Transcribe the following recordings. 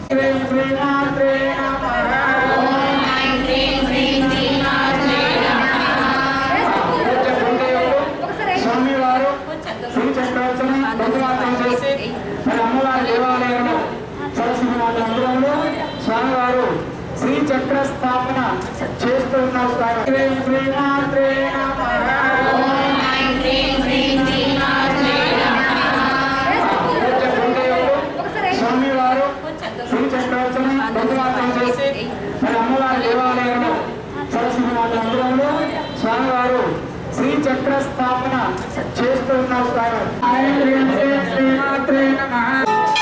స్వామివారు శ్రీ చక్రవర్తన బంధువాసం చేసి మరి అమ్మవారి దేవాలయంలో సరస్వతి మాత మందిరంలో స్వామివారు శ్రీ చక్ర స్థాపన చేస్తూ ఉన్నారు స్వామి శ్రీమాత్రే స్వామివారు శ్రీ చక్రవర్తన బంధువాసం చేసి మరి అమ్మవారి దేవాలయంలో సరస్వతి మాత మందిరంలో స్వామివారు శ్రీ చక్ర స్థాపన చేస్తూ ఉన్నారు స్వామి శ్రీమాత్రే నమః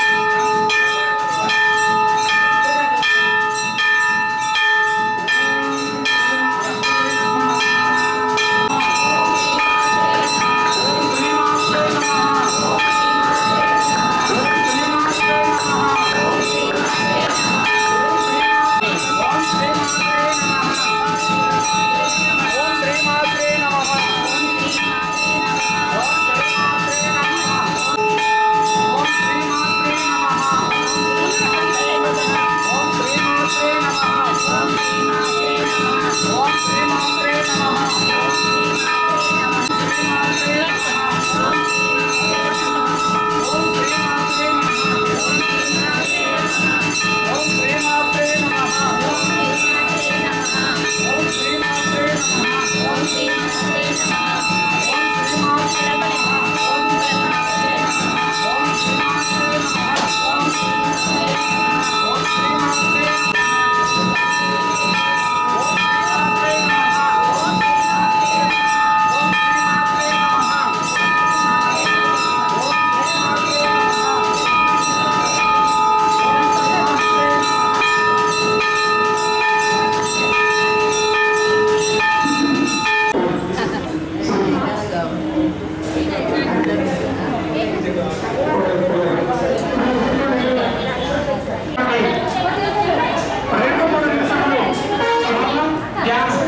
రెండు మూడు నిమిషాలు శ్రవణం, ధ్యానం.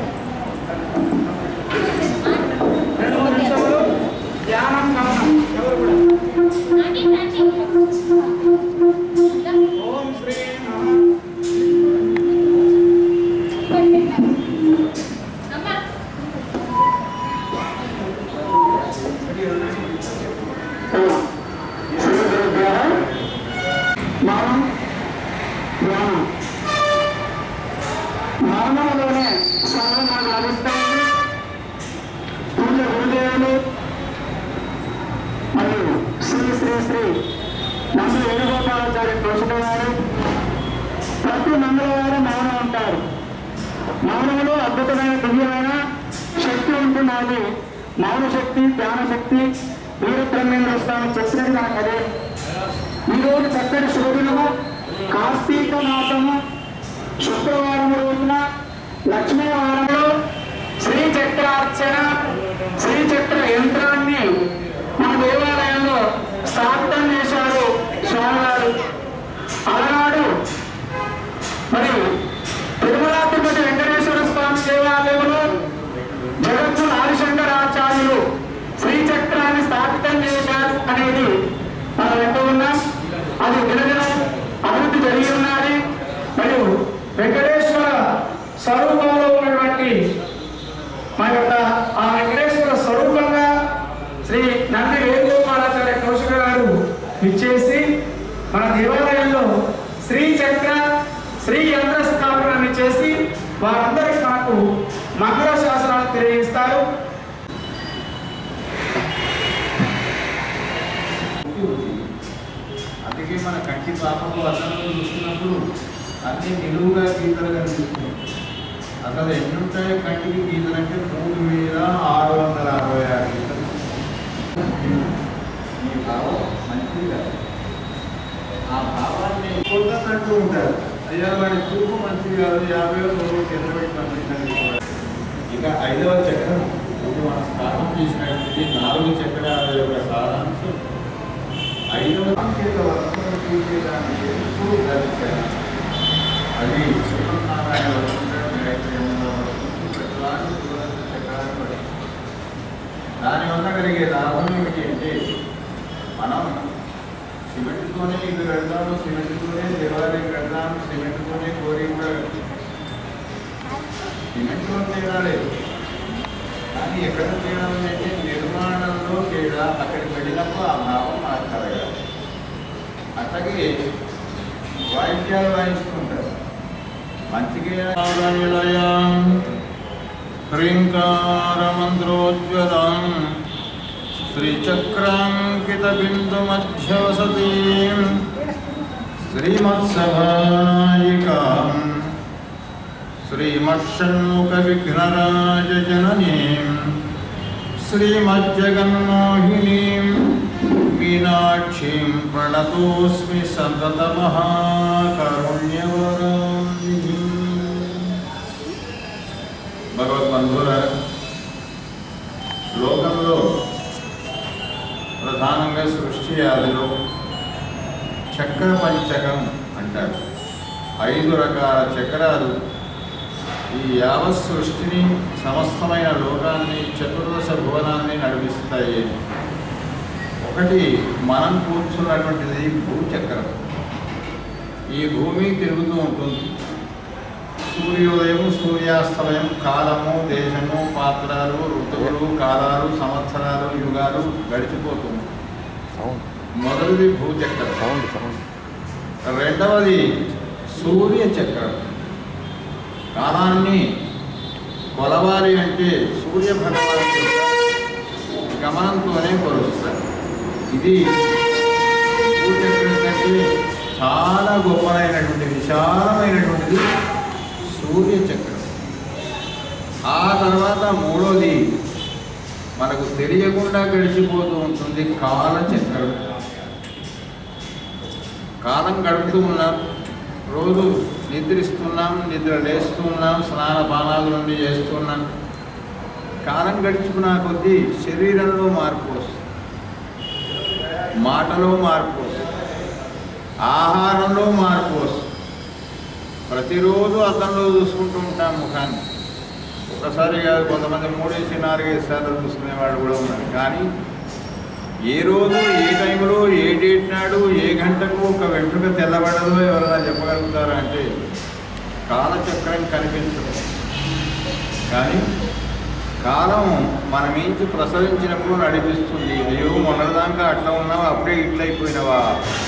రెండు మూడు నిమిషాలు ధ్యానం గమనం ఎవరు కూడా ఓం శ్రీ నమః మౌనం ధ్యానం మౌనంలోనే స్వరం మనకు లభిస్తుంది పూజ గురుదేవులు మరియు శ్రీ శ్రీ శ్రీ నందు వేణుగోపాలాచార్య పోషణ గారు ప్రతి మంగళవారం మౌనం ఉంటారు మౌనంలో అద్భుతమైన దివ్యమైన శక్తి ఉంటున్నది మౌన శక్తి ధ్యాన శక్తి వీరబ్రహ్మేంద్ర స్వామి చెప్పినది మనకు అదే ఈరోజు చక్కటి శోధనము కార్తీక మాసము శుక్రవారం రోజున లక్ష్మీవారంలో శ్రీ చక్రార్చన శ్రీ చక్ర యంత్రాన్ని మన దేవాలయంలో స్థాపితం చేశారు స్వామివారు అలనాడు మరి తిరుమల తిరుపతి వెంకటేశ్వర స్వామి దేవాలయంలో జగత్తు ఆదిశంకరాచార్యులు శ్రీచక్రాన్ని స్థాపితం చేశారు అనేది మనం వింటూ ఉన్నాం అది దినదినం అభివృద్ధి జరిగి ఉన్నది మరియు వెంకటేశ్వర స్వరూపంలో ఉన్నటువంటి మా యొక్క ఆ వెంకటేశ్వర స్వరూపంగా శ్రీ నంది వేణుగోపాలాచార్య కౌశిక గారు ఇచ్చేసి మన దేవాలయంలో శ్రీ చక్ర శ్రీ యంత్ర స్థాపనని చేసి వారందరికీ మనకు మంగళ శాసనాలు తెలియజేస్తారు అందుకే మన కంటి పాపకు అసలు చూస్తున్నప్పుడు అన్ని నిలువుగా గీతలు కనిపిస్తున్నాయి అసలు ఎన్ని ఉంటాయి కంటికి గీతలు అంటే మూడు వేల ఆరు వందల అరవై ఆరు గీతలు ఈ భావం మంచిది కాదు ఆ భావాన్ని పొందన్నట్టు ఉంటారు అయ్యా వాడి చూపు మంచిది కాదు యాభై రోజులు కింద పెట్టి పంపించండి ఇక ఐదవ చక్రం ఇది మనం స్థానం చేసినటువంటి నాలుగు చక్రాల యొక్క సారాంశం ఐదవ సాంకేత వర్గం చూసేదాన్ని ఎప్పుడు ధరించారు అది శ్రీమన్నారాయణ వస్తుంటే గాయత్రి ప్రతివాడు చూడాల్సిన చక్రాన్ని పడి దానివల్ల కలిగే లాభం ఏమిటి అంటే మనం సిమెంట్తోనే ఇల్లు కడతాము సిమెంట్తోనే దేవాలయం సిమెంట్లో తేడా లేదు కానీ ఎక్కడ తేడా ఉందంటే నిర్మాణంలో తేడా అక్కడికి వెళ్ళినప్పుడు ఆ భావం మనకు కలగాలి అట్లాగే వాయిద్యాలు వాయిస్తుంటారు మంచిగా నిలయం హ్రీంకారమంత్రోజ్వలం శ్రీచక్రాంకితబిందుమధ్యవసతీం శ్రీమత్సభాయికాం శ్రీమత్షణ్ముఖవిఘ్నరాజజననీం శ్రీమజ్జగన్మోహినీం మీనాక్షీం ప్రణతోస్మి సతతమహాకరుణ్యవరాంగిణీం భగవద్బంధువులారా లోకంలో ప్రధానంగా సృష్టి ఆదిలో చక్ర పంచకం అంటారు ఐదు రకాల చక్రాలు ఈ యావత్ సృష్టిని సమస్తమైన లోకాన్ని చతుర్దశ భువనాన్ని నడిపిస్తాయి ఒకటి మనం కూర్చున్నటువంటిది భూచక్రం ఈ భూమి తిరుగుతూ ఉంటుంది సూర్యోదయం సూర్యాస్తమయం కాలము దేశము పాత్రలు ఋతువులు కాలాలు సంవత్సరాలు యుగాలు గడిచిపోతుంది సౌండ్ మొదటిది భూచక్రం సౌండ్ సౌండ్ రెండవది సూర్య చక్రం కాలాన్ని కొలవాలి అంటే సూర్య భగవాన్ యొక్క గమనంతోనే కొలుస్తారు ఇది భూచక్రం కంటే చాలా గొప్పదైనటువంటి విశాలమైనటువంటిది సూర్య చక్రం ఆ తర్వాత మూడోది మనకు తెలియకుండా గడిచిపోతూ ఉంటుంది కాలచక్రం కాలం గడుపుతూ ఉన్నాం రోజు నిద్రిస్తున్నాం నిద్ర లేస్తున్నాం స్నాన పానాదులన్నీ చేస్తున్నాం కాలం గడుచుకున్న కొద్దీ శరీరంలో మార్పు వస్తుంది మాటలో మార్పు వస్తుంది ఆహారంలో మార్పు వస్తుంది ప్రతిరోజు అద్దంలో చూసుకుంటూ ఉంటాం ముఖాన్ని ఒకసారి కాదు కొంతమంది మూడేసి నాలుగైదు సార్లు చూసుకునేవాడు కూడా ఉన్నారు కానీ ఏ రోజు ఏ టైంలో ఏ డేట్ నాడు ఏ గంటకు ఒక వెంట్రుక తెల్లబడదో ఎవరైనా చెప్పగలుగుతారా అంటే కాలచక్రం కనిపించదు కానీ కాలం మన మించి ప్రసరించినప్పుడు నడిపిస్తుంది అయ్యో మొన్నటిదాకా అట్లా ఉన్నావా అప్పుడే ఇట్లా అయిపోయినవా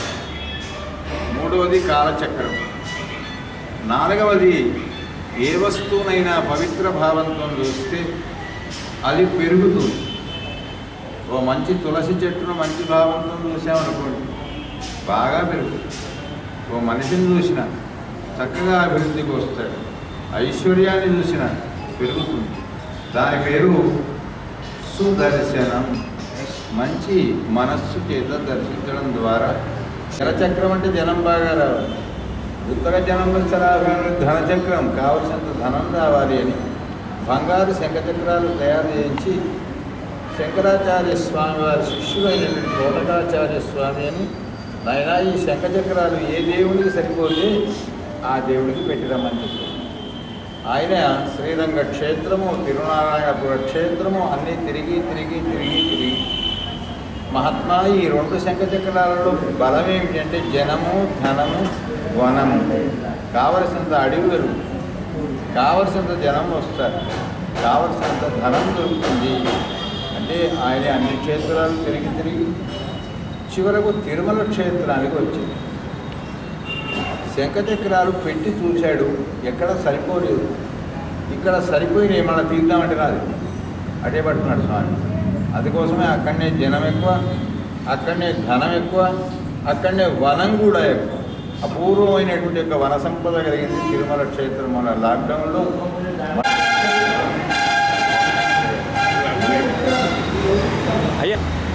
మూడవది కాలచక్రం నాలుగవది ఏ వస్తువునైనా పవిత్ర భావంతో చూస్తే అది పెరుగుతుంది ఓ మంచి తులసి చెట్టును మంచి భావంతో చూసామనుకోండి బాగా పెరుగుతుంది ఓ మనిషిని చూసిన చక్కగా అభివృద్ధికి వస్తాడు ఐశ్వర్యాన్ని చూసిన పెరుగుతుంది దాని పేరు సుదర్శనం మంచి మనస్సు చేత దర్శించడం ద్వారా జలచక్రం అంటే జనం బాగా రావాలి ఉత్తర జనం రావాలి ధనచక్రం కావలసినంత ధనం రావాలి అని బంగారు శంఖచక్రాలు తయారు చేయించి శంకరాచార్య స్వామి వారి శిష్యుడైనటువంటి తోటకాచార్య స్వామి అని నాయన ఈ శంఖచక్రాలు ఏ దేవుడికి సరిపోతే ఆ దేవుడికి పెట్టిరమ్మని చెప్పారు ఆయన శ్రీరంగ క్షేత్రము తిరునారాయణపుర క్షేత్రము అన్నీ తిరిగి తిరిగి తిరిగి తిరిగి మహాత్మా ఈ రెండు శంఖచక్రాలలో బలం ఏమిటంటే జనము ధనము వనము కావలసినంత అడవి దొరుకుతుంది కావలసినంత జనం వస్తారు కావలసినంత ధనం దొరుకుతుంది అంటే ఆయన అన్ని క్షేత్రాలు తిరిగి తిరిగి చివరకు తిరుమల క్షేత్రానికి వచ్చింది శంఖచక్రాలు పెట్టి చూశాడు ఎక్కడ సరిపోలేదు ఇక్కడ సరిపోయిన ఏమన్నా తీద్దామంటే రాదు అటే పట్టున్నాడు స్వామి అందుకోసమే అక్కడనే జనం ఎక్కువ అక్కడనే ధనం ఎక్కువ అక్కడనే వనం కూడా ఎక్కువ అపూర్వమైనటువంటి యొక్క వన సంపద కలిగింది తిరుమల క్షేత్రం మన లాక్డౌన్లో అయ్యా